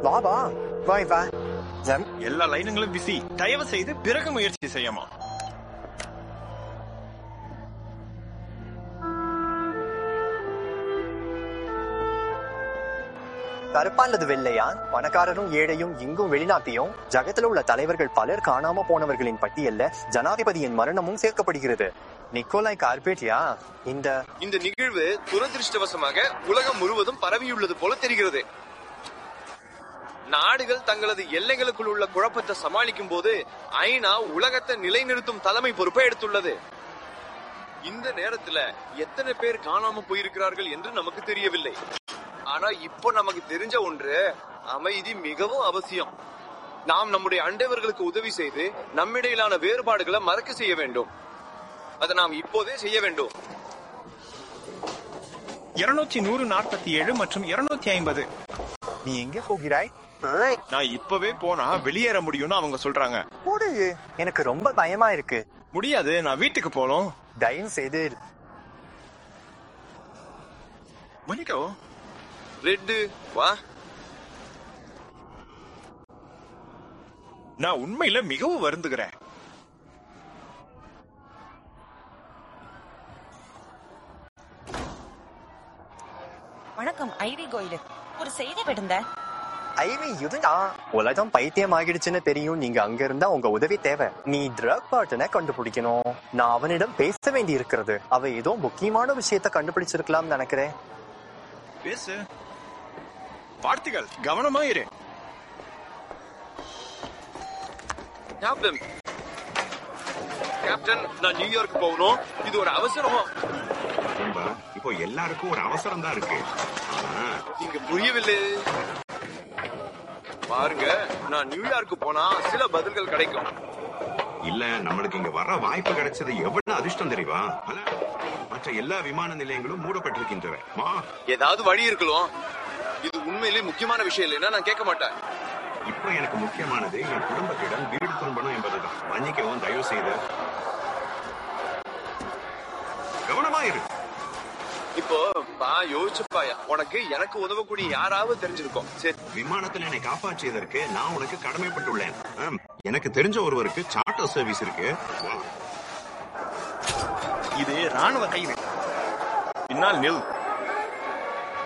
வா வா வாய் வா ஜம் எல்லா லைனுங்களும் பிஸி தயவு செய்து பிறகு முயற்சி செய்யமா கருப்பா அல்லது வெள்ளையா பணக்காரரும் ஏழையும் இங்கும் வெளிநாட்டியும் ஜகத்துல உள்ள தலைவர்கள் பலர் காணாம போனவர்களின் பட்டியல்ல ஜனாதிபதியின் மரணமும் சேர்க்கப்படுகிறது நிக்கோலாய் கார்பேட்டியா இந்த இந்த நிகழ்வு துரதிருஷ்டவசமாக உலகம் முழுவதும் பரவியுள்ளது போல தெரிகிறது நாடுகள் தங்களது எல்லைகளுக்குள் உள்ள குழப்பத்தை சமாளிக்கும் போது ஐநா உலகத்தை நிலைநிறுத்தும் தலைமை பொறுப்பை எடுத்துள்ளது இந்த நேரத்துல எத்தனை பேர் காணாம போயிருக்கிறார்கள் என்று நமக்கு தெரியவில்லை ஆனா இப்போ நமக்கு தெரிஞ்ச ஒன்று அமைதி மிகவும் அவசியம் நாம் நம்முடைய அண்டைவர்களுக்கு உதவி செய்து நம்மிடையிலான வேறுபாடுகளை மறக்க செய்ய வேண்டும் அதை நாம் இப்போதே செய்ய வேண்டும் இருநூத்தி நூறு நாற்பத்தி ஏழு மற்றும் இருநூத்தி ஐம்பது நீ எங்க போகிறாய் நான் இப்பவே போனா வெளியேற முடியும்னு அவங்க சொல்றாங்க போடு எனக்கு ரொம்ப பயமா இருக்கு முடியாது நான் வீட்டுக்கு போகணும் தயவு செய்து மணிக்கோ ரெட்டு வா நான் உண்மையில மிகவும் வருந்துகிறேன் வணக்கம் ஐவி கோயிலு ஒரு செய்தி விடுந்த ஐவி இதுடா உலகம் பைத்தியம் ஆகிடுச்சுன்னு தெரியும் நீங்க அங்க இருந்தா உங்க உதவி தேவை நீ ட்ரக் பார்ட்டனை கண்டுபிடிக்கணும் நான் அவனிடம் பேச வேண்டி இருக்கிறது அவ ஏதோ முக்கியமான விஷயத்த கண்டுபிடிச்சிருக்கலாம் நினைக்கிறேன் பேசு வார்த்தைகள் கவனமா இரு கேப்டன் கேப்டன் நான் நியூயார்க் போகணும் இது ஒரு அவசரம் நண்பா, இப்போ எல்லாருக்கும் ஒரு அவசரம் தான் இருக்கு ஆனா, நீங்க புரியவில்லை பாருங்க நான் நியூயார்க் போனா சில பதில்கள் கிடைக்கும் இல்ல நம்மளுக்கு இங்க வர வாய்ப்பு கிடைச்சது எவ்வளவு அதிர்ஷ்டம் தெரியுமா அல்ல, மற்ற எல்லா விமான நிலையங்களும் மூடப்பட்டிருக்கின்றன மா, ஏதாவது வழி இருக்கலாம் இது உண்மையிலேயே முக்கியமான விஷயம் இல்லைன்னா நான் கேட்க மாட்டேன் இப்போ எனக்கு முக்கியமானது என் குடும்பத்திடம் வீடு திரும்பணும் என்பதுதான் மன்னிக்கவும் தயவு செய்து கவனமா இரு இப்போ பா யோசிச்சு பாயா உனக்கு எனக்கு உதவக்கூடிய யாராவது தெரிஞ்சிருக்கும் சரி விமானத்தில் என்னை காப்பாற்றியதற்கு நான் உனக்கு கடமைப்பட்டுள்ளேன் ஆம், எனக்கு தெரிஞ்ச ஒருவருக்கு சார்ட்டர் சர்வீஸ் இருக்கு வா. இது ராணுவ கைது பின்னால் நில்